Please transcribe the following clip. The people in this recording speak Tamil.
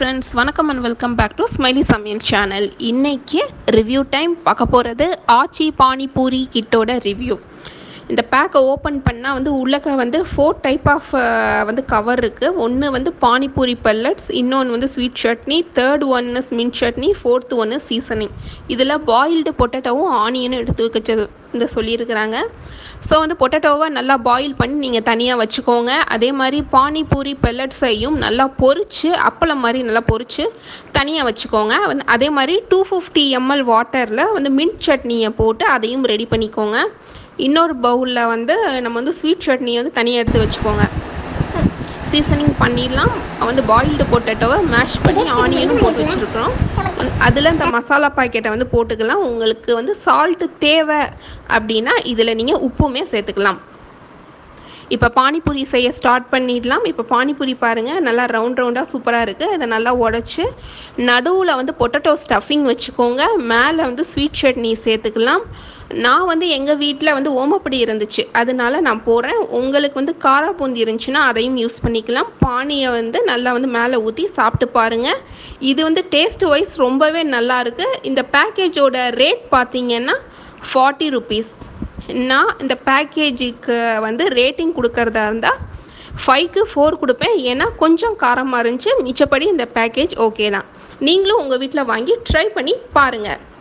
ஃப்ரெண்ட்ஸ் வணக்கம் and welcome back to Smiley Samayal channel இன்னைக்கு ரிவ்யூ டைம் பார்க்க போகிறது ஆச்சி பானிபூரி கிட்டோட ரிவ்யூ இந்த பேக்கை ஓப்பன் பண்ணால் வந்து உள்ளக்க வந்து ஃபோர் டைப் ஆஃப் வந்து கவர் இருக்குது ஒன்று வந்து பானிபூரி பெல்லட்ஸ் இன்னொன்று வந்து ஸ்வீட் சட்னி தேர்ட் ஒன்று மின்ட் சட்னி ஃபோர்த்து ஒன்று சீசனிங் இதில் பாயில்டு பொட்டேட்டோவும் ஆனியனும் எடுத்து வச்சது இந்த சொல்லியிருக்கிறாங்க ஸோ வந்து பொட்டேட்டோவை நல்லா பாயில் பண்ணி நீங்கள் தனியாக வச்சுக்கோங்க அதே மாதிரி பானிபூரி பெல்லட்ஸையும் நல்லா பொரித்து அப்பளம் மாதிரி நல்லா பொரித்து தனியாக வச்சுக்கோங்க வந்து அதே மாதிரி டூ ஃபிஃப்டி எம்எல் வாட்டரில் வந்து மின்ட் சட்னியை போட்டு அதையும் ரெடி பண்ணிக்கோங்க இன்னொரு பவுலில் வந்து நம்ம வந்து ஸ்வீட் சட்னியை வந்து தனியாக எடுத்து வச்சுக்கோங்க சீசனிங் பண்ணிடலாம் வந்து பாயில்டு பொட்டேட்டோவை மேஷ் பண்ணி ஆனியனும் போட்டு வச்சுருக்குறோம் அதில் இந்த மசாலா பாக்கெட்டை வந்து போட்டுக்கலாம் உங்களுக்கு வந்து சால்ட்டு தேவை அப்படின்னா இதில் நீங்கள் உப்புமே சேர்த்துக்கலாம் இப்போ பானிபூரி செய்ய ஸ்டார்ட் பண்ணிடலாம் இப்போ பானிபூரி பாருங்கள் நல்லா ரவுண்ட் ரவுண்டாக சூப்பராக இருக்குது இதை நல்லா உடச்சி நடுவில் வந்து பொட்டேட்டோ ஸ்டஃபிங் வச்சுக்கோங்க மேலே வந்து ஸ்வீட் சட்னி சேர்த்துக்கலாம் நான் வந்து எங்கள் வீட்டில் வந்து ஓமப்படி இருந்துச்சு அதனால நான் போடுறேன் உங்களுக்கு வந்து காரா பூந்தி இருந்துச்சுன்னா அதையும் யூஸ் பண்ணிக்கலாம் பானியை வந்து நல்லா வந்து மேலே ஊற்றி சாப்பிட்டு பாருங்கள் இது வந்து டேஸ்ட் வைஸ் ரொம்பவே நல்லா இருக்குது இந்த பேக்கேஜோட ரேட் பார்த்தீங்கன்னா ஃபார்ட்டி ருபீஸ் நான் இந்த பேக்கேஜுக்கு வந்து ரேட்டிங் கொடுக்கறதா இருந்தால் ஃபைவ்க்கு ஃபோர் கொடுப்பேன் ஏன்னா கொஞ்சம் காரமாக இருந்துச்சு மிச்சப்படி இந்த பேக்கேஜ் ஓகே தான் நீங்களும் உங்கள் வீட்டில் வாங்கி ட்ரை பண்ணி பாருங்கள்